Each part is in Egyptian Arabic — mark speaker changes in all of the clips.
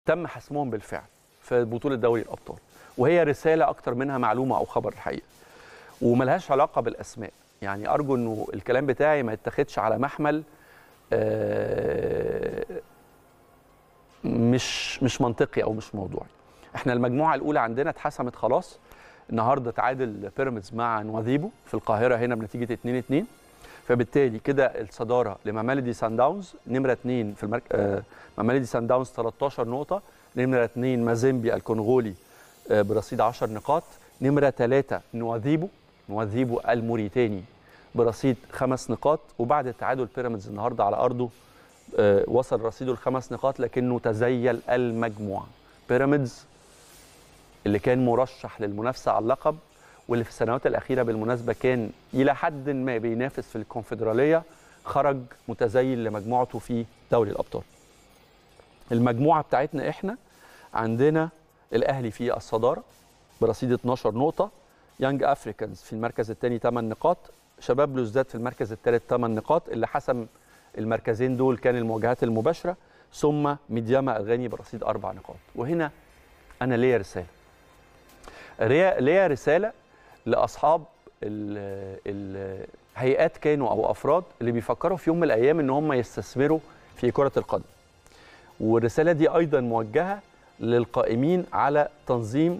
Speaker 1: تم حسمهم بالفعل في بطوله دوري الابطال وهي رساله اكتر منها معلومه او خبر الحقيقه وملهاش علاقه بالاسماء يعني ارجو انه الكلام بتاعي ما يتاخدش على محمل آه، مش مش منطقي او مش موضوعي احنا المجموعه الاولى عندنا اتحسمت خلاص النهارده تعادل بيراميدز مع نواذيبو في القاهره هنا بنتيجه 2 2 فبالتالي كده الصداره لمامالدي سان داونز نمره 2 في المرك... آه مامالدي سان داونز 13 نقطه نمره 2 مازيمبي الكونغولي آه برصيد 10 نقاط نمره 3 نواذيبو نواذيبو الموريتاني برصيد خمس نقاط وبعد التعادل بيراميدز النهارده على ارضه آه وصل رصيده لخمس نقاط لكنه تزيل المجموعه بيراميدز اللي كان مرشح للمنافسه على اللقب واللي في السنوات الاخيره بالمناسبه كان الى حد ما بينافس في الكونفدراليه خرج متزيل لمجموعته في دوري الابطال. المجموعه بتاعتنا احنا عندنا الاهلي في الصداره برصيد 12 نقطه يانج افريكانز في المركز الثاني 8 نقاط شباب بلوزداد في المركز الثالث 8 نقاط اللي حسم المركزين دول كان المواجهات المباشره ثم ميدياما الغاني برصيد اربع نقاط وهنا انا ليا رساله ليا رساله لاصحاب الهيئات كانوا او افراد اللي بيفكروا في يوم من الايام ان هم يستثمروا في كره القدم والرساله دي ايضا موجهه للقائمين على تنظيم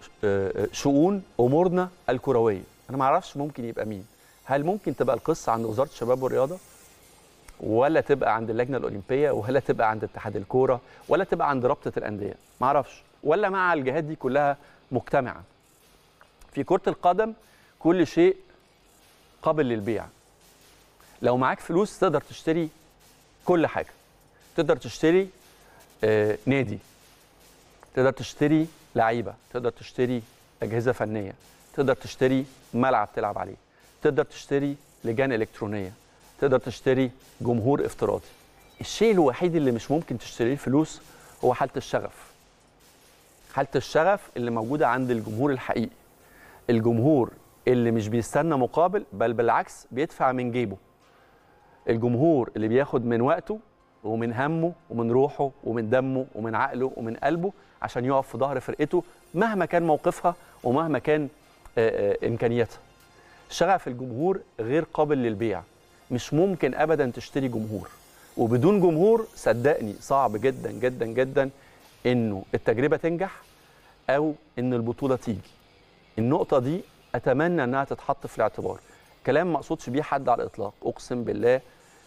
Speaker 1: شؤون امورنا الكرويه انا ما اعرفش ممكن يبقى مين هل ممكن تبقى القصه عند وزاره الشباب والرياضه ولا تبقى عند اللجنه الاولمبيه ولا تبقى عند اتحاد الكوره ولا تبقى عند رابطه الانديه ما اعرفش ولا مع الجهات دي كلها مجتمعه في كرة القدم كل شيء قابل للبيع لو معاك فلوس تقدر تشتري كل حاجة تقدر تشتري آه نادي تقدر تشتري لعيبة تقدر تشتري أجهزة فنية تقدر تشتري ملعب تلعب عليه تقدر تشتري لجان إلكترونية تقدر تشتري جمهور افتراضي الشيء الوحيد اللي مش ممكن تشتريه فلوس هو حالة الشغف حالة الشغف اللي موجودة عند الجمهور الحقيقي الجمهور اللي مش بيستنى مقابل بل بالعكس بيدفع من جيبه الجمهور اللي بياخد من وقته ومن همه ومن روحه ومن دمه ومن عقله ومن قلبه عشان يقف في ظهر فرقته مهما كان موقفها ومهما كان امكانياتها شغف الجمهور غير قابل للبيع مش ممكن ابدا تشتري جمهور وبدون جمهور صدقني صعب جدا جدا جدا انه التجربه تنجح او ان البطوله تيجي النقطة دي أتمنى أنها تتحط في الاعتبار كلام ما أقصدش بيه حد على الإطلاق أقسم بالله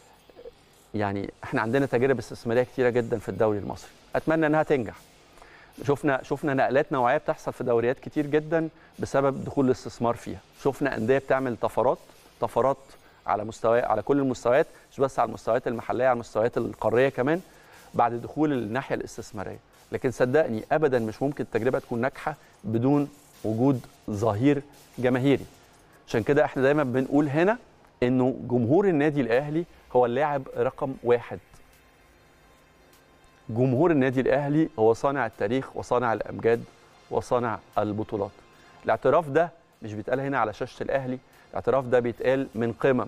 Speaker 1: يعني احنا عندنا تجارب استثمارية كتيرة جدا في الدوري المصري أتمنى أنها تنجح شفنا شفنا نقلات نوعية بتحصل في دوريات كتير جدا بسبب دخول الاستثمار فيها شفنا أندية بتعمل طفرات طفرات على مستوى على كل المستويات مش بس على المستويات المحلية على المستويات القارية كمان بعد دخول الناحية الاستثمارية لكن صدقني أبدا مش ممكن التجربة تكون ناجحة بدون وجود ظهير جماهيري عشان كده احنا دايما بنقول هنا انه جمهور النادي الاهلي هو اللاعب رقم واحد جمهور النادي الاهلي هو صانع التاريخ وصانع الامجاد وصانع البطولات الاعتراف ده مش بيتقال هنا على شاشه الاهلي الاعتراف ده بيتقال من قمم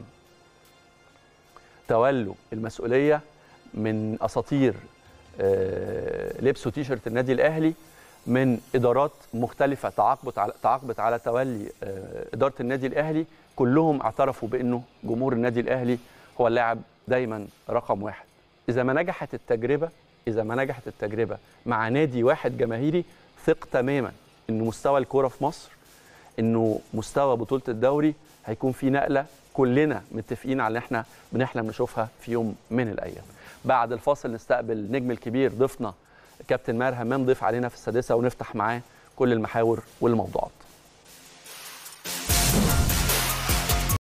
Speaker 1: تولوا المسؤوليه من اساطير لبسوا تيشرت النادي الاهلي من ادارات مختلفه تعاقبت على تعاقبت على تولي اداره النادي الاهلي كلهم اعترفوا بانه جمهور النادي الاهلي هو اللاعب دايما رقم واحد اذا ما نجحت التجربه اذا ما نجحت التجربه مع نادي واحد جماهيري ثق تماما ان مستوى الكوره في مصر انه مستوى بطوله الدوري هيكون في نقله كلنا متفقين على ان احنا بنحلم نشوفها في يوم من الايام بعد الفاصل نستقبل النجم الكبير ضيفنا كابتن ماهر همام ضيف علينا في السادسه ونفتح معاه كل المحاور والموضوعات